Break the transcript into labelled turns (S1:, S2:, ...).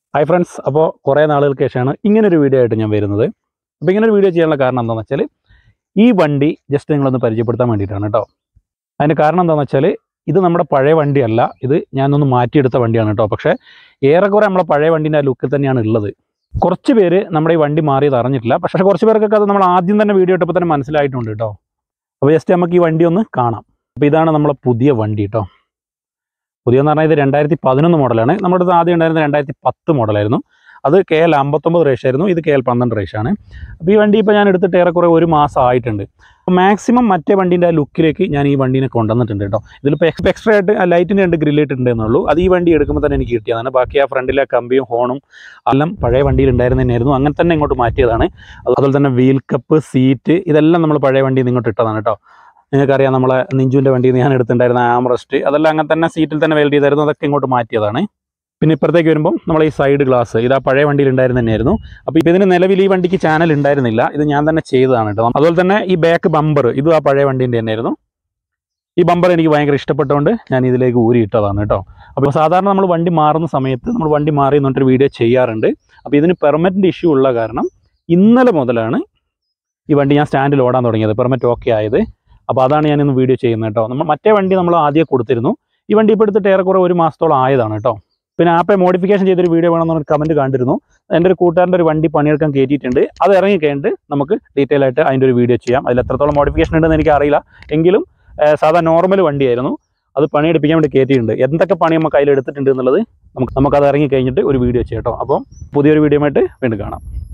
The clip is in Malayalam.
S1: ഹായ് ഫ്രണ്ട്സ് അപ്പോൾ കുറേ നാളുകൾക്ക് ശേഷമാണ് ഇങ്ങനൊരു വീഡിയോ ആയിട്ട് ഞാൻ വരുന്നത് അപ്പോൾ ഇങ്ങനൊരു വീഡിയോ ചെയ്യാനുള്ള കാരണം എന്താണെന്ന് വെച്ചാൽ ഈ വണ്ടി ജസ്റ്റ് നിങ്ങളൊന്ന് പരിചയപ്പെടുത്താൻ വേണ്ടിയിട്ടാണ് കേട്ടോ അതിൻ്റെ കാരണം എന്താണെന്ന് വെച്ചാൽ ഇത് നമ്മുടെ പഴയ വണ്ടിയല്ല ഇത് ഞാനൊന്ന് മാറ്റിയെടുത്ത വണ്ടിയാണ് കേട്ടോ പക്ഷേ ഏറെക്കുറെ നമ്മളെ പഴയ വണ്ടീൻ്റെ ആ ലുക്കിൽ തന്നെയാണ് ഉള്ളത് കുറച്ച് പേര് നമ്മുടെ ഈ വണ്ടി മാറിയത് അറിഞ്ഞിട്ടില്ല പക്ഷേ കുറച്ച് പേർക്കൊക്കെ അത് നമ്മൾ ആദ്യം തന്നെ വീഡിയോ ഇട്ടപ്പോൾ തന്നെ മനസ്സിലായിട്ടുണ്ട് കേട്ടോ അപ്പോൾ ജസ്റ്റ് നമുക്ക് ഈ വണ്ടി ഒന്ന് കാണാം അപ്പോൾ ഇതാണ് നമ്മളെ പുതിയ വണ്ടി കേട്ടോ പുതിയെന്ന് പറഞ്ഞാൽ ഇത് രണ്ടായിരത്തി പതിനൊന്ന് മോഡലാണ് നമ്മുടെ അടുത്ത് ആദ്യം ഉണ്ടായിരുന്നത് രണ്ടായിരത്തി പത്ത് മോഡലായിരുന്നു അത് കെ എൽ അമ്പത്തൊമ്പത് റേഷ് ആയിരുന്നു ഇത് കെ എൽ പന്ത്രണ്ട് റേഷാണ് അപ്പോൾ ഈ വണ്ടി ഇപ്പോൾ ഞാൻ എടുത്തിട്ട് ഏറെക്കുറെ ഒരു മാസം ആയിട്ടുണ്ട് അപ്പോൾ മാക്സിമം മറ്റേ വണ്ടീൻ്റെ ആ ലുക്കിലേക്ക് ഞാൻ ഈ വണ്ടീനെ കൊണ്ടുവന്നിട്ടുണ്ട് കേട്ടോ ഇതിലിപ്പോൾ എക്സ് എക്സ്ട്രാ ആയിട്ട് ആ ലൈറ്റിൻ്റെ രണ്ട് ഗ്രില്ലിട്ട് ഉണ്ടെന്നുള്ളൂ അത് ഈ വണ്ടി എടുക്കുമ്പോൾ തന്നെ എനിക്ക് കിട്ടിയതാണ് ബാക്കി ആ ഫ്രണ്ടിലെ കമ്പിയും ഹോണും എല്ലാം പഴയ വണ്ടിയിൽ ഉണ്ടായിരുന്നു തന്നെയായിരുന്നു അങ്ങനെ തന്നെ ഇങ്ങോട്ട് മാറ്റിയതാണ് അതുപോലെ തന്നെ വീൽ കപ്പ് സീറ്റ് ഇതെല്ലാം നമ്മൾ പഴയ വണ്ടിയിൽ നിന്ന് ഇങ്ങോട്ട് ഇട്ടതാണ് കേട്ടോ നിങ്ങൾക്കറിയാം നമ്മളെ നിഞ്ചുവിൻ്റെ വണ്ടിയിൽ നിന്ന് ഞാൻ എടുത്തിട്ടുണ്ടായിരുന്ന ആംറസ്റ്റ് അതെല്ലാം അങ്ങനെ തന്നെ സീറ്റിൽ തന്നെ വെൽഡ് ചെയ്തായിരുന്നു അതൊക്കെ ഇങ്ങോട്ട് മാറ്റിയതാണ് പിന്നെ ഇപ്പുറത്തേക്ക് വരുമ്പോൾ നമ്മൾ ഈ സൈഡ് ഗ്ലാസ് ഇത് ആ പഴയ വണ്ടിയിൽ ഉണ്ടായിരുന്ന തന്നെയായിരുന്നു അപ്പോൾ ഇപ്പോൾ ഇതിന് നിലവിൽ ഈ വണ്ടിക്ക് ചാനൽ ഉണ്ടായിരുന്നില്ല ഇത് ഞാൻ തന്നെ ചെയ്തതാണ് കേട്ടോ അതുപോലെ തന്നെ ഈ ബാക്ക് ബമ്പർ ഇതും ആ പഴയ വണ്ടീൻ്റെ തന്നെയായിരുന്നു ഈ ബമ്പർ എനിക്ക് ഭയങ്കര ഇഷ്ടപ്പെട്ടുകൊണ്ട് ഞാൻ ഇതിലേക്ക് ഊരിയിട്ടതാണ് കേട്ടോ അപ്പോൾ സാധാരണ നമ്മൾ വണ്ടി മാറുന്ന സമയത്ത് നമ്മൾ വണ്ടി മാറി എന്നിട്ടൊരു വീഡിയോ ചെയ്യാറുണ്ട് അപ്പോൾ ഇതിന് പെർമിറ്റിൻ്റെ ഇഷ്യൂ ഉള്ള കാരണം ഇന്നലെ മുതലാണ് ഈ വണ്ടി ഞാൻ സ്റ്റാൻഡിൽ ഓടാൻ തുടങ്ങിയത് പെർമിറ്റ് ഓക്കെ ആയത് അപ്പോൾ അതാണ് ഞാൻ ഇന്ന് വീഡിയോ ചെയ്യുന്നത് കേട്ടോ നമ്മൾ മറ്റേ വണ്ടി നമ്മൾ ആദ്യം കൊടുത്തിരുന്നു ഈ വണ്ടി ഇപ്പോൾ എടുത്തിട്ട് ഏറെക്കുറെ ഒരു മാസത്തോളം ആയതാണ് കേട്ടോ പിന്നെ ആപ്പെ മോഡിഫിക്കേഷൻ ചെയ്തൊരു വീഡിയോ വേണമെന്ന് പറഞ്ഞ കമൻറ്റ് കണ്ടിരുന്നു എൻ്റെ ഒരു കൂട്ടുകാരൻ്റെ ഒരു വണ്ടി പണിയെടുക്കാൻ കയറ്റിയിട്ടുണ്ട് അത് ഇറങ്ങി കഴിഞ്ഞിട്ട് നമുക്ക് ഡീറ്റെയിൽ ആയിട്ട് അതിൻ്റെ ഒരു വീഡിയോ ചെയ്യാം അതിൽ എത്രത്തോളം മോഡിഫിക്കേഷൻ ഉണ്ടെന്ന് എനിക്ക് അറിയില്ല എങ്കിലും ഏഹ്, സാധാ നോർമൽ വണ്ടിയായിരുന്നു അത് പണിയെടുപ്പിക്കാൻ വേണ്ടി കയറ്റിയിട്ടുണ്ട് എന്തൊക്കെ പണി നമുക്ക് അതിൽ എടുത്തിട്ടുണ്ട് എന്നുള്ളത് നമുക്ക് നമുക്കത് ഇറങ്ങി കഴിഞ്ഞിട്ട് ഒരു വീഡിയോ ചെയ്യാം കേട്ടോ അപ്പം പുതിയൊരു വീഡിയോ ആയിട്ട് വീണ്ടും കാണാം